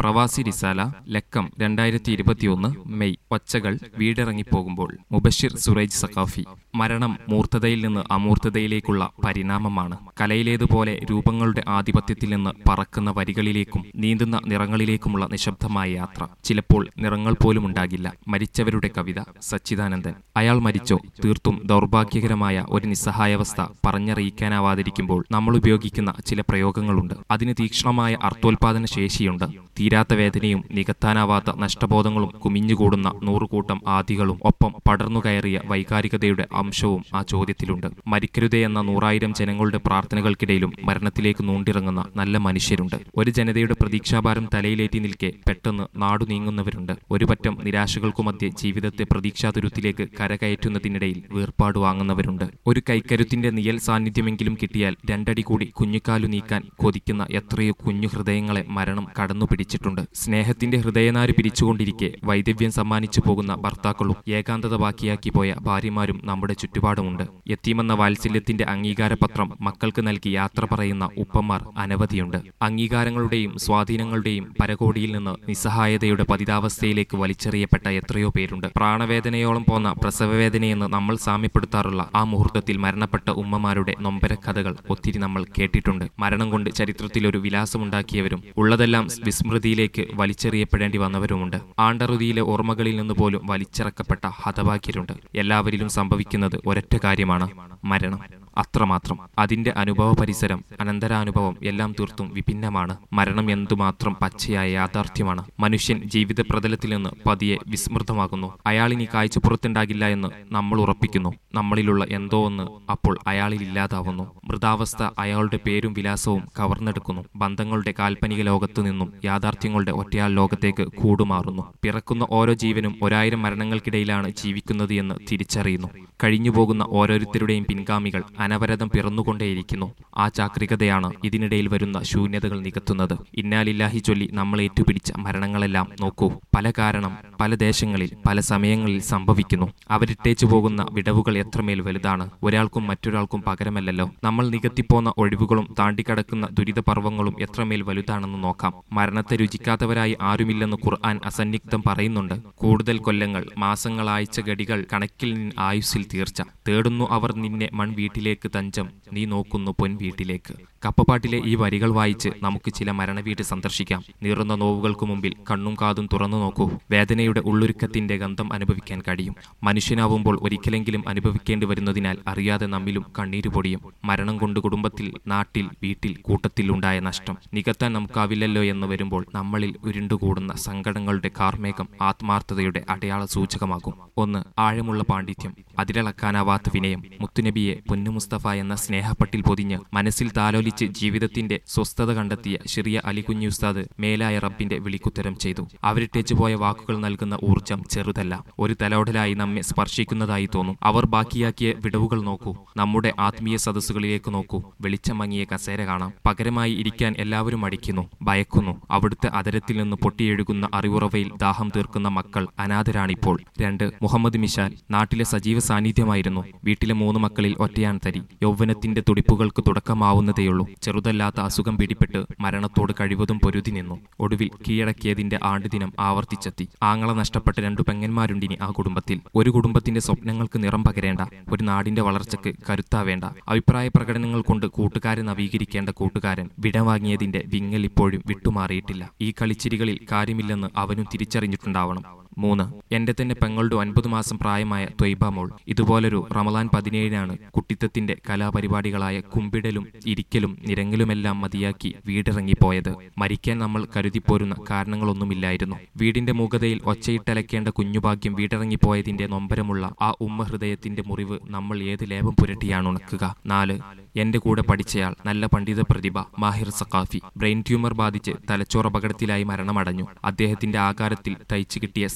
പ്രവാസി റിസാല ലക്കം രണ്ടായിരത്തി ഇരുപത്തിയൊന്ന് മെയ് ഒച്ചകൾ വീടിറങ്ങിപ്പോകുമ്പോൾ മുബഷിർ സുറൈജ് സഖാഫി മരണം മൂർത്തതയിൽ നിന്ന് അമൂർത്തതയിലേക്കുള്ള പരിണാമമാണ് കലയിലേതുപോലെ രൂപങ്ങളുടെ ആധിപത്യത്തിൽ നിന്ന് പറക്കുന്ന വരികളിലേക്കും നീന്തുന്ന നിറങ്ങളിലേക്കുമുള്ള നിശബ്ദമായ യാത്ര ചിലപ്പോൾ നിറങ്ങൾ പോലും ഉണ്ടാകില്ല മരിച്ചവരുടെ കവിത സച്ചിദാനന്ദൻ അയാൾ മരിച്ചോ തീർത്തും ദൗർഭാഗ്യകരമായ ഒരു നിസ്സഹായാവസ്ഥ പറഞ്ഞറിയിക്കാനാവാതിരിക്കുമ്പോൾ നമ്മൾ ഉപയോഗിക്കുന്ന ചില പ്രയോഗങ്ങളുണ്ട് അതിന് തീക്ഷ്ണമായ അർത്ഥോൽപാദന ശേഷിയുണ്ട് തീരാത്ത വേദനയും നികത്താനാവാത്ത നഷ്ടബോധങ്ങളും കുമിഞ്ഞുകൂടുന്ന നൂറുകൂട്ടം ആദികളും ഒപ്പം പടർന്നു കയറിയ വൈകാരികതയുടെ അംശവും ആ ചോദ്യത്തിലുണ്ട് മരിക്കരുതേ എന്ന നൂറായിരം ജനങ്ങളുടെ പ്രാർത്ഥനകൾക്കിടയിലും മരണത്തിലേക്ക് നൂണ്ടിറങ്ങുന്ന നല്ല മനുഷ്യരുണ്ട് ഒരു ജനതയുടെ പ്രതീക്ഷാഭാരം തലയിലേറ്റി നിൽക്കെ പെട്ടെന്ന് നാടു നീങ്ങുന്നവരുണ്ട് ഒരു പറ്റം നിരാശകൾക്കുമധ്യേ ജീവിതത്തെ പ്രതീക്ഷാതുരുത്തിലേക്ക് കരകയറ്റുന്നതിനിടയിൽ വേർപാട് വാങ്ങുന്നവരുണ്ട് ഒരു കൈക്കരുത്തിന്റെ നിയൽ സാന്നിധ്യമെങ്കിലും കിട്ടിയാൽ രണ്ടടി കൂടി കുഞ്ഞുകാലു നീക്കാൻ കൊതിക്കുന്ന എത്രയോ കുഞ്ഞു ഹൃദയങ്ങളെ മരണം കടന്നു പിടിച്ചിട്ടുണ്ട് സ്നേഹത്തിന്റെ ഹൃദയനാര് പിരിച്ചുകൊണ്ടിരിക്കെ വൈദവ്യം സമ്മാനിച്ചു പോകുന്ന ഭർത്താക്കളും ഏകാന്തത ബാക്കിയാക്കി പോയ ഭാര്യമാരും നമ്മുടെ ചുറ്റുപാടുമുണ്ട് എത്തിമെന്ന വാത്സല്യത്തിന്റെ അംഗീകാരപത്രം മക്കൾക്ക് നൽകി യാത്ര പറയുന്ന ഉപ്പന്മാർ അനവധിയുണ്ട് അംഗീകാരങ്ങളുടെയും സ്വാധീനങ്ങളുടെയും പരകോടിയിൽ നിന്ന് നിസ്സഹായതയുടെ പതിതാവസ്ഥയിലേക്ക് വലിച്ചെറിയപ്പെട്ട എത്രയോ പേരുണ്ട് പ്രാണവേദനയോളം പോന്ന പ്രസവവേദനയെന്ന് നമ്മൾ സാമ്യപ്പെടുത്താറുള്ള ആ മുഹൂർത്തത്തിൽ മരണപ്പെട്ട ഉമ്മമാരുടെ നൊമ്പര കഥകൾ ഒത്തിരി നമ്മൾ കേട്ടിട്ടുണ്ട് മരണം കൊണ്ട് ചരിത്രത്തിൽ ഒരു വിലാസമുണ്ടാക്കിയവരും ഉള്ളതെല്ലാം വിസ്മൃതിയിലേക്ക് വലിച്ചെറിയപ്പെടേണ്ടി വന്നവരുമുണ്ട് ആണ്ടറുതിയിലെ ഓർമ്മകളിൽ നിന്ന് പോലും വലിച്ചിറക്കപ്പെട്ട ഹതഭാഗ്യരുണ്ട് എല്ലാവരിലും സംഭവിക്കുന്നത് ഒരൊറ്റ കാര്യമാണ് മരണം അത്രമാത്രം അതിന്റെ അനുഭവ പരിസരം അനന്തരാനുഭവം എല്ലാം തീർത്തും വിഭിന്നമാണ് മരണം എന്തുമാത്രം പച്ചയായ യാഥാർത്ഥ്യമാണ് മനുഷ്യൻ ജീവിത പ്രതലത്തിൽ നിന്ന് പതിയെ വിസ്മൃതമാകുന്നു അയാൾ ഇനി കാഴ്ചപ്പുറത്തുണ്ടാകില്ല എന്ന് നമ്മൾ ഉറപ്പിക്കുന്നു നമ്മളിലുള്ള എന്തോ ഒന്ന് അപ്പോൾ അയാളിൽ ഇല്ലാതാവുന്നു മൃതാവസ്ഥ അയാളുടെ പേരും വിലാസവും കവർന്നെടുക്കുന്നു ബന്ധങ്ങളുടെ കാൽപ്പനിക ലോകത്തു നിന്നും യാഥാർത്ഥ്യങ്ങളുടെ ഒറ്റയാൾ ലോകത്തേക്ക് കൂടുമാറുന്നു പിറക്കുന്ന ഓരോ ജീവനും ഒരായിരം മരണങ്ങൾക്കിടയിലാണ് ജീവിക്കുന്നത് എന്ന് തിരിച്ചറിയുന്നു കഴിഞ്ഞുപോകുന്ന ഓരോരുത്തരുടെയും പിൻഗാമികൾ അനവരതം പിറന്നുകൊണ്ടേയിരിക്കുന്നു ആ ചാക്രികതയാണ് ഇതിനിടയിൽ വരുന്ന ശൂന്യതകൾ നികത്തുന്നത് ഇന്നാലില്ലാഹി ചൊല്ലി നമ്മൾ ഏറ്റുപിടിച്ച മരണങ്ങളെല്ലാം നോക്കൂ പല കാരണം പല ദേശങ്ങളിൽ പല സമയങ്ങളിൽ സംഭവിക്കുന്നു അവരിട്ടേച്ചു പോകുന്ന വിടവുകൾ എത്രമേൽ വലുതാണ് ഒരാൾക്കും മറ്റൊരാൾക്കും പകരമല്ലല്ലോ നമ്മൾ നികത്തിപ്പോന്ന ഒഴിവുകളും താണ്ടിക്കടക്കുന്ന ദുരിതപർവങ്ങളും എത്രമേൽ വലുതാണെന്ന് നോക്കാം മരണത്തെ രുചിക്കാത്തവരായി ആരുമില്ലെന്ന് ഖുർആൻ അസന്നിഗ്ധം പറയുന്നുണ്ട് കൂടുതൽ കൊല്ലങ്ങൾ മാസങ്ങൾ ആഴ്ച ഗടികൾ കണക്കിൽ നിന്ന് ആയുസ്സിൽ തീർച്ച തേടുന്നു അവർ നിന്നെ മൺ വീട്ടിലേക്ക് തഞ്ചം നീ നോക്കുന്നു പൊൻ വീട്ടിലേക്ക് കപ്പപ്പാട്ടിലെ ഈ വരികൾ വായിച്ച് നമുക്ക് ചില മരണവീട് സന്ദർശിക്കാം നീറുന്ന നോവുകൾക്ക് മുമ്പിൽ കണ്ണും കാതും തുറന്നു നോക്കൂ വേദനയുടെ ഉള്ളൊരുക്കത്തിന്റെ ഗന്ധം അനുഭവിക്കാൻ കഴിയും മനുഷ്യനാവുമ്പോൾ ഒരിക്കലെങ്കിലും അനുഭവിക്കേണ്ടി വരുന്നതിനാൽ അറിയാതെ നമ്മിലും കണ്ണീര് പൊടിയും മരണം കൊണ്ട് കുടുംബത്തിൽ നാട്ടിൽ വീട്ടിൽ കൂട്ടത്തിൽ ഉണ്ടായ നഷ്ടം നികത്താൻ നമുക്കാവില്ലല്ലോ എന്ന് വരുമ്പോൾ നമ്മളിൽ ഉരുണ്ടുകൂടുന്ന സങ്കടങ്ങളുടെ കാർമേഘം ആത്മാർത്ഥതയുടെ അടയാള സൂചകമാകും ഒന്ന് ആഴമുള്ള പാണ്ഡിത്യം അതിരളക്കാനാവാത്ത വിനയം മുത്തുനബിയെ പൊന്നു മുസ്തഫ എന്ന സ്നേഹപ്പട്ടിൽ പൊതിഞ്ഞ് മനസ്സിൽ താലോലിച്ച് ജീവിതത്തിന്റെ സ്വസ്ഥത കണ്ടെത്തിയ ഷിറിയ അലികുഞ്ഞി ഉസ്താദ് മേലായ റബ്ബിന്റെ വിളിക്കുത്തരം ചെയ്തു അവരിട്ടേച്ചു പോയ വാക്കുകൾ നൽകുന്ന ഊർജം ചെറുതല്ല ഒരു തലോടലായി നമ്മെ സ്പർശിക്കുന്നതായി തോന്നും അവർ ബാക്കിയാക്കിയ വിടവുകൾ നോക്കൂ നമ്മുടെ ആത്മീയ സദസ്സുകളിലേക്ക് നോക്കൂ വെളിച്ചം മങ്ങിയ കസേര കാണാം പകരമായി ഇരിക്കാൻ എല്ലാവരും അടിക്കുന്നു ഭയക്കുന്നു അവിടുത്തെ അതരത്തിൽ നിന്ന് പൊട്ടിയെഴുകുന്ന അറിവുറവയിൽ ദാഹം തീർക്കുന്ന മക്കൾ അനാഥരാണിപ്പോൾ രണ്ട് മുഹമ്മദ് മിഷാൽ നാട്ടിലെ സജീവ സാന്നിധ്യമായിരുന്നു വീട്ടിലെ മൂന്ന് മക്കളിൽ ഒറ്റയാൻ തരി യൗവനത്തിന്റെ തുടിപ്പുകൾക്ക് തുടക്കമാവുന്നതേയുള്ളൂ ചെറുതല്ലാത്ത അസുഖം പിടിപെട്ട് മരണത്തോട് കഴിവതും പൊരുതി നിന്നു ഒടുവിൽ കീഴടക്കിയതിന്റെ ആണ്ടുദിനം ആവർത്തിച്ചെത്തി ആങ്ങള നഷ്ടപ്പെട്ട രണ്ടു പെങ്ങന്മാരുണ്ടിനി ആ കുടുംബത്തിൽ ഒരു കുടുംബത്തിന്റെ സ്വപ്നങ്ങൾക്ക് നിറം പകരേണ്ട ഒരു നാടിന്റെ വളർച്ചയ്ക്ക് കരുത്താവേണ്ട അഭിപ്രായ പ്രകടനങ്ങൾ കൊണ്ട് കൂട്ടുകാരെ നവീകരിക്കേണ്ട കൂട്ടുകാരൻ വിടവാങ്ങിയതിന്റെ വിങ്ങൽ ഇപ്പോഴും വിട്ടുമാറിയിട്ടില്ല ഈ കളിച്ചിരികളിൽ കാര്യമില്ലെന്ന് അവനും തിരിച്ചറിഞ്ഞിട്ടുണ്ടാവണം മൂന്ന് എന്റെ തന്നെ പെങ്ങളുടെ ഒൻപത് മാസം പ്രായമായ ത്വയ്ബ മോൾ ഇതുപോലൊരു റമലാൻ പതിനേഴിനാണ് കുട്ടിത്തത്തിന്റെ കലാപരിപാടികളായ കുമ്പിടലും ഇരിക്കലും നിരങ്ങലുമെല്ലാം മതിയാക്കി വീടിറങ്ങിപ്പോയത് മരിക്കാൻ നമ്മൾ കരുതിപ്പോരുന്ന കാരണങ്ങളൊന്നുമില്ലായിരുന്നു വീടിന്റെ മൂകതയിൽ ഒച്ചയിട്ടലക്കേണ്ട കുഞ്ഞുഭാഗ്യം വീടിറങ്ങിപ്പോയതിന്റെ നൊമ്പരമുള്ള ആ ഉമ്മ ഹൃദയത്തിന്റെ മുറിവ് നമ്മൾ ഏത് ലേപം പുരട്ടിയാണ് ഉണക്കുക നാല് എന്റെ കൂടെ പഠിച്ചയാൾ നല്ല പണ്ഡിത പ്രതിഭ മാഹിർ സഖാഫി ബ്രെയിൻ ട്യൂമർ ബാധിച്ച് തലച്ചോർ അപകടത്തിലായി മരണമടഞ്ഞു അദ്ദേഹത്തിന്റെ ആകാരത്തിൽ തയ്ച്ചു കിട്ടിയ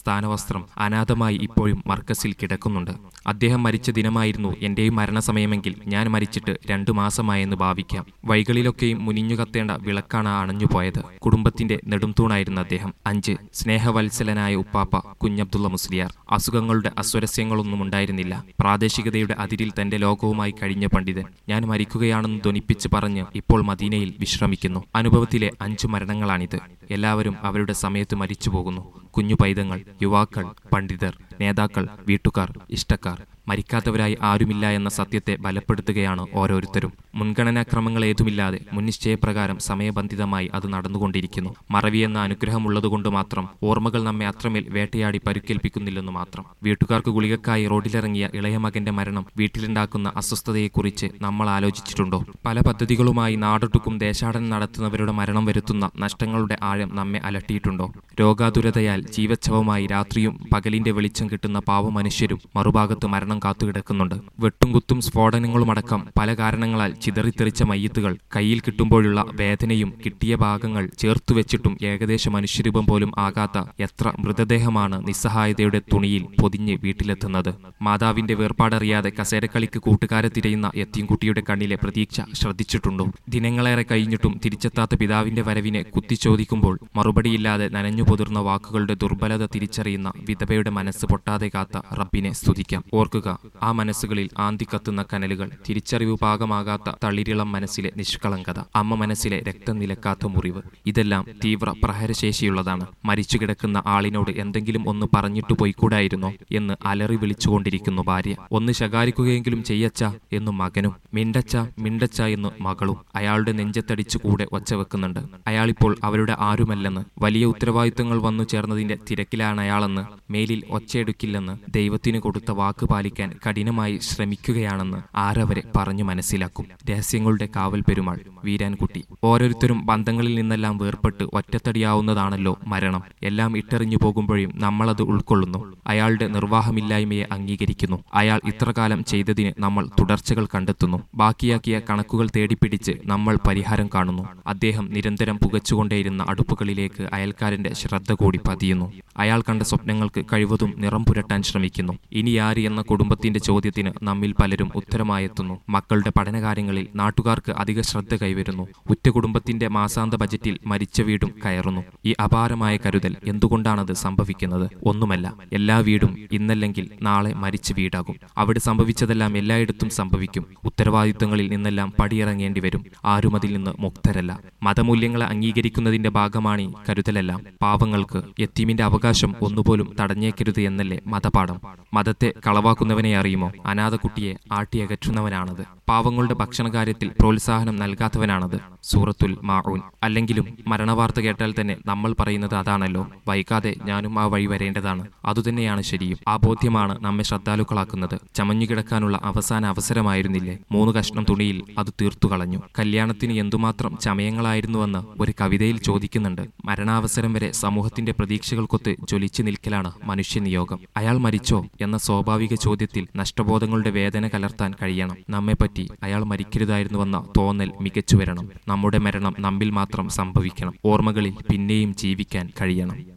സ്ഥാനവസ്ത്രം അനാഥമായി ഇപ്പോഴും മർക്കസിൽ കിടക്കുന്നുണ്ട് അദ്ദേഹം മരിച്ച ദിനമായിരുന്നു എന്റെയും മരണസമയമെങ്കിൽ ഞാൻ മരിച്ചിട്ട് രണ്ടു മാസമായെന്ന് ഭാവിക്കാം വഴികളിലൊക്കെയും മുനിഞ്ഞു കത്തേണ്ട വിളക്കാണ് അണഞ്ഞുപോയത് കുടുംബത്തിന്റെ നെടുംതൂണായിരുന്നു അദ്ദേഹം അഞ്ച് സ്നേഹവത്സലനായ ഉപ്പാപ്പ കുഞ്ഞബ്ദുള്ള മുസ്ലിയാർ അസുഖങ്ങളുടെ അസ്വരസ്യങ്ങളൊന്നും ഉണ്ടായിരുന്നില്ല പ്രാദേശികതയുടെ അതിരിൽ തന്റെ ലോകവുമായി കഴിഞ്ഞ പണ്ഡിതൻ ഞാൻ മരിക്കുകയാണെന്ന് ധ്വനിപ്പിച്ച് പറഞ്ഞ് ഇപ്പോൾ മദീനയിൽ വിശ്രമിക്കുന്നു അനുഭവത്തിലെ അഞ്ചു മരണങ്ങളാണിത് എല്ലാവരും അവരുടെ സമയത്ത് മരിച്ചു പോകുന്നു കുഞ്ഞു പൈതങ്ങൾ യുവാക്കൾ പണ്ഡിതർ നേതാക്കൾ വീട്ടുകാർ ഇഷ്ടക്കാർ മരിക്കാത്തവരായി ആരുമില്ല എന്ന സത്യത്തെ ബലപ്പെടുത്തുകയാണ് ഓരോരുത്തരും മുൻഗണനാക്രമങ്ങൾ ഏതുമില്ലാതെ മുൻനിശ്ചയപ്രകാരം സമയബന്ധിതമായി അത് നടന്നുകൊണ്ടിരിക്കുന്നു മറവി എന്ന അനുഗ്രഹമുള്ളതുകൊണ്ട് മാത്രം ഓർമ്മകൾ നമ്മെ അത്രമേൽ വേട്ടയാടി പരുക്കേൽപ്പിക്കുന്നില്ലെന്ന് മാത്രം വീട്ടുകാർക്ക് ഗുളികക്കായി റോഡിലിറങ്ങിയ ഇളയ മകന്റെ മരണം വീട്ടിലുണ്ടാക്കുന്ന അസ്വസ്ഥതയെക്കുറിച്ച് നമ്മൾ ആലോചിച്ചിട്ടുണ്ടോ പല പദ്ധതികളുമായി നാടൊട്ടുക്കും ദേശാടനം നടത്തുന്നവരുടെ മരണം വരുത്തുന്ന നഷ്ടങ്ങളുടെ ആഴം നമ്മെ അലട്ടിയിട്ടുണ്ടോ രോഗാതുരതയാൽ ജീവച്ഛവമായി രാത്രിയും പകലിന്റെ വെളിച്ചം കിട്ടുന്ന പാവമനുഷ്യരും മറുഭാഗത്ത് മരണം കാത്തുകിടക്കുന്നുണ്ട് വെട്ടും കുത്തും സ്ഫോടനങ്ങളുമടക്കം പല കാരണങ്ങളാൽ ചിതറിത്തെറിച്ച മയ്യത്തുകൾ കയ്യിൽ കിട്ടുമ്പോഴുള്ള വേദനയും കിട്ടിയ ഭാഗങ്ങൾ ചേർത്തു വെച്ചിട്ടും ഏകദേശ മനുഷ്യരൂപം പോലും ആകാത്ത എത്ര മൃതദേഹമാണ് നിസ്സഹായതയുടെ തുണിയിൽ പൊതിഞ്ഞ് വീട്ടിലെത്തുന്നത് മാതാവിന്റെ വേർപാടറിയാതെ കസേരക്കളിക്ക് കൂട്ടുകാരെ തിരയുന്ന യത്തീംകുട്ടിയുടെ കണ്ണിലെ പ്രതീക്ഷ ശ്രദ്ധിച്ചിട്ടുണ്ടോ ദിനങ്ങളേറെ കഴിഞ്ഞിട്ടും തിരിച്ചെത്താത്ത പിതാവിന്റെ വരവിനെ കുത്തിച്ചോദിക്കുമ്പോൾ മറുപടിയില്ലാതെ നനഞ്ഞു പൊതിർന്ന വാക്കുകളുടെ ദുർബലത തിരിച്ചറിയുന്ന വിധവയുടെ മനസ്സ് പൊട്ടാതെ കാത്ത റബ്ബിനെ സ്തുതിക്കാം ഓർക്കുക ആ മനസ്സുകളിൽ ആന്തി കത്തുന്ന കനലുകൾ തിരിച്ചറിവ് പാകമാകാത്ത തളിരിളം മനസ്സിലെ നിഷ്കളങ്കത അമ്മ മനസ്സിലെ രക്തം നിലക്കാത്ത മുറിവ് ഇതെല്ലാം തീവ്ര പ്രഹരശേഷിയുള്ളതാണ് മരിച്ചു കിടക്കുന്ന ആളിനോട് എന്തെങ്കിലും ഒന്ന് പറഞ്ഞിട്ടു പോയിക്കൂടായിരുന്നോ എന്ന് അലറി വിളിച്ചുകൊണ്ടിരിക്കുന്നു ഭാര്യ ഒന്ന് ശകാരിക്കുകയെങ്കിലും ചെയ്യച്ച എന്നു മകനും മിണ്ടച്ച മിണ്ടച്ച എന്ന് മകളും അയാളുടെ നെഞ്ചത്തടിച്ചു കൂടെ ഒച്ച വെക്കുന്നുണ്ട് അയാളിപ്പോൾ അവരുടെ ആരുമല്ലെന്ന് വലിയ ഉത്തരവാദിത്തങ്ങൾ വന്നു ചേർന്നതിന്റെ തിരക്കിലാണ് അയാളെന്ന് മേലിൽ ഒച്ചയെടുക്കില്ലെന്ന് ദൈവത്തിന് കൊടുത്ത വാക്ക് പാലിക്കാൻ കഠിനമായി ശ്രമിക്കുകയാണെന്ന് ആരവരെ പറഞ്ഞു മനസ്സിലാക്കും രഹസ്യങ്ങളുടെ കാവൽ പെരുമാൾ വീരാൻകുട്ടി ഓരോരുത്തരും ബന്ധങ്ങളിൽ നിന്നെല്ലാം വേർപെട്ട് ഒറ്റത്തടിയാവുന്നതാണല്ലോ മരണം എല്ലാം ഇട്ടെറിഞ്ഞു പോകുമ്പോഴും നമ്മളത് ഉൾക്കൊള്ളുന്നു അയാളുടെ നിർവാഹമില്ലായ്മയെ അംഗീകരിക്കുന്നു അയാൾ ഇത്രകാലം ചെയ്തതിന് നമ്മൾ തുടർച്ചകൾ കണ്ടെത്തുന്നു ബാക്കിയാക്കിയ കണക്കുകൾ തേടിപ്പിടിച്ച് നമ്മൾ പരിഹാരം കാണുന്നു അദ്ദേഹം നിരന്തരം പുകച്ചുകൊണ്ടേയിരുന്ന അടുപ്പുകളിലേക്ക് അയൽക്കാരന്റെ ശ്രദ്ധ കൂടി പതിയുന്നു അയാൾ കണ്ട സ്വപ്നങ്ങൾക്ക് കഴിവതും നിറം പുരട്ടാൻ ശ്രമിക്കുന്നു ഇനി ആര് എന്ന കുടുംബത്തിന്റെ ചോദ്യത്തിന് നമ്മിൽ പലരും ഉത്തരമായെത്തുന്നു മക്കളുടെ പഠനകാര്യങ്ങളിൽ നാട്ടുകാർക്ക് അധിക ശ്രദ്ധ കൈവരുന്നു ഉറ്റ കുടുംബത്തിന്റെ മാസാന്ത ബജറ്റിൽ മരിച്ച വീടും കയറുന്നു ഈ അപാരമായ കരുതൽ എന്തുകൊണ്ടാണത് സംഭവിക്കുന്നത് ഒന്നുമല്ല എല്ലാ വീടും ഇന്നല്ലെങ്കിൽ നാളെ മരിച്ച വീടാകും അവിടെ സംഭവിച്ചതെല്ലാം എല്ലായിടത്തും സംഭവിക്കും ഉത്തരവാദിത്തങ്ങളിൽ നിന്നെല്ലാം പടിയിറങ്ങേണ്ടി വരും ആരും അതിൽ നിന്ന് മുക്തരല്ല മതമൂല്യങ്ങളെ അംഗീകരിക്കുന്നതിന്റെ ഭാഗമാണ് ഈ കരുതലെല്ലാം പാവങ്ങൾക്ക് യത്തീമിന്റെ അവകാശം ഒന്നുപോലും തടഞ്ഞേക്കരുത് എന്നല്ലേ മതപാഠം മതത്തെ കളവാക്കുന്നവനെ അറിയുമോ അനാഥ കുട്ടിയെ ആട്ടിയകറ്റുന്നവനാണത് പാവങ്ങളുടെ ഭക്ഷണകാര്യത്തിൽ പ്രോത്സാഹനം നൽകാത്തവനാണത് സൂറത്തുൽ മാഊൻ അല്ലെങ്കിലും മരണവാർത്ത കേട്ടാൽ തന്നെ നമ്മൾ പറയുന്നത് അതാണല്ലോ വൈകാതെ ഞാനും ആ വഴി വരേണ്ടതാണ് അതുതന്നെയാണ് ശരിയും ആ ബോധ്യമാണ് നമ്മെ ശ്രദ്ധാലുക്കളാക്കുന്നത് ചമഞ്ഞുകിടക്കാനുള്ള അവസാന അവസരമായിരുന്നില്ലേ മൂന്ന് കഷ്ണം തുണിയിൽ അത് തീർത്തു കളഞ്ഞു കല്യാണത്തിന് എന്തുമാത്രം ചമയങ്ങളായിരുന്നുവെന്ന് ഒരു കവിതയിൽ ചോദിക്കുന്നുണ്ട് മരണാവസരം വരെ സമൂഹത്തിന്റെ പ്രതീക്ഷകൾക്കൊത്ത് ജ്വലിച്ചു നിൽക്കലാണ് മനുഷ്യനിയോഗം അയാൾ മരിച്ചോ എന്ന സ്വാഭാവിക ചോദ്യത്തിൽ നഷ്ടബോധങ്ങളുടെ വേദന കലർത്താൻ കഴിയണം നമ്മെപ്പറ്റി അയാൾ മരിക്കരുതായിരുന്നുവെന്ന തോന്നൽ മികച്ചു വരണം നമ്മുടെ മരണം നമ്മിൽ മാത്രം സംഭവിക്കണം ഓർമ്മകളിൽ പിന്നെയും ജീവിക്കാൻ കഴിയണം